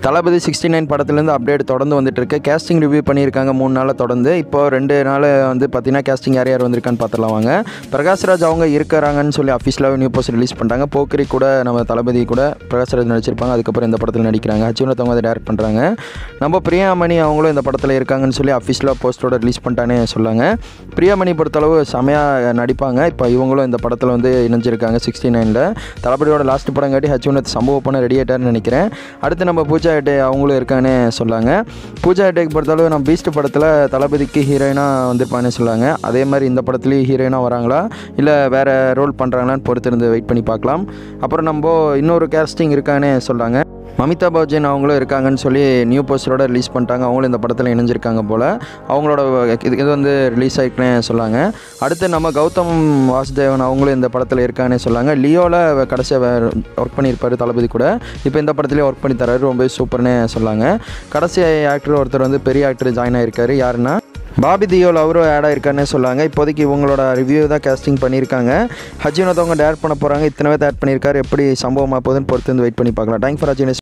தளபதி sixty nine படத்துலேருந்து update தொடர்ந்து வந்துட்டு இருக்கு கேஸ்டிங் ரிவ்யூ பண்ணியிருக்காங்க மூணு நாளாக தொடர்ந்து இப்போ ரெண்டு நாள் வந்து பார்த்தீங்கன்னா கேஸ்டிங் யார் யார் வந்திருக்கான்னு பார்த்துலாம் வாங்க பிரகாஷ்ராஜ் அவங்க இருக்கிறாங்கன்னு சொல்லி அஃபீஷியலாகவே நியூ போஸ்ட் ரிலீஸ் பண்ணிட்டாங்க போக்கரி கூட நம்ம தளபதி கூட பிரகாஷ்ராஜ் நடிச்சிருப்பாங்க அதுக்கப்புறம் இந்த படத்தில் நடிக்கிறாங்க அச்சுனத் அவங்க அதை டேரக்ட் பண்ணுறாங்க நம்ம பிரியாமணி அவங்களும் இந்த படத்தில் இருக்காங்கன்னு சொல்லி அஃபீஷியலாக போஸ்ட்டோட ரிலீஸ் பண்ணிட்டானே சொல்லாங்க பிரியாமணி பொறுத்தளவு செமையாக நடிப்பாங்க இப்போ இவங்களும் இந்த படத்தில் வந்து இணைஞ்சிருக்காங்க சிக்ஸ்டி நைனில் தளபதியோட லாஸ்ட் படம் காட்டி ஹச்சுனத் சம்பவம் பண்ண ரெடி ஆகிட்டார்னு நினைக்கிறேன் அடுத்து நம்ம பூஜா ஹெட்டே அவங்களும் இருக்கான்னு சொல்லாங்க பூஜா ஹெட்டேக்கு பொறுத்தளவு நம்ம பீஸ்ட் படத்தில் தளபதிக்கு ஹீரோயினாக வந்திருப்பான்னு சொல்லாங்க அதே மாதிரி இந்த படத்துலேயும் ஹீரோயினாக வராங்களா இல்லை வேறு ரோல் பண்ணுறாங்களான்னு பொறுத்திருந்து வெயிட் பண்ணி பார்க்கலாம் அப்புறம் நம்ம இன்னொரு கேஸ்டிங் இருக்கான்னு சொல்கிறாங்க மமிதா பச்சன் அவங்களும் இருக்காங்கன்னு சொல்லி நியூ போஸ்டரோட ரிலீஸ் பண்ணிட்டாங்க அவங்களும் இந்த படத்தில் இணைஞ்சிருக்காங்க போல் அவங்களோட இது இது வந்து ரிலீஸ் ஆகிட்டுனே சொல்லாங்க அடுத்து நம்ம கௌதம் வாசுதேவன் அவங்களும் இந்த படத்தில் இருக்காங்கன்னு சொல்லாங்க லியோவில் கடைசியாக ஒர்க் பண்ணியிருப்பார் தளபதி கூட இப்போ இந்த படத்துலேயே ஒர்க் பண்ணி தராரு ரொம்ப சூப்பர்னு சொல்லாங்க கடைசி ஆக்டர் ஒருத்தர் வந்து பெரிய ஆக்டர் ஜாயின் ஆயிருக்காரு யாருன்னா பாபி தியோல் அவரும் ஆட் ஆயிருக்காருன்னு சொல்லாங்க இப்போதைக்கு இவங்களோட ரிவ்யூ தான் கேஸ்டிங் பண்ணியிருக்காங்க ஹஜினத் அவங்க டேரக்ட் பண்ண போகிறாங்க இத்தனை பேர் ஆட் பண்ணியிருக்காரு எப்படி சம்பவமாக போகுதுன்னு பொறுத்து வந்து வெயிட் பண்ணி பார்க்கலாம் தேங்க் ஃபார் ஹஜினஸ்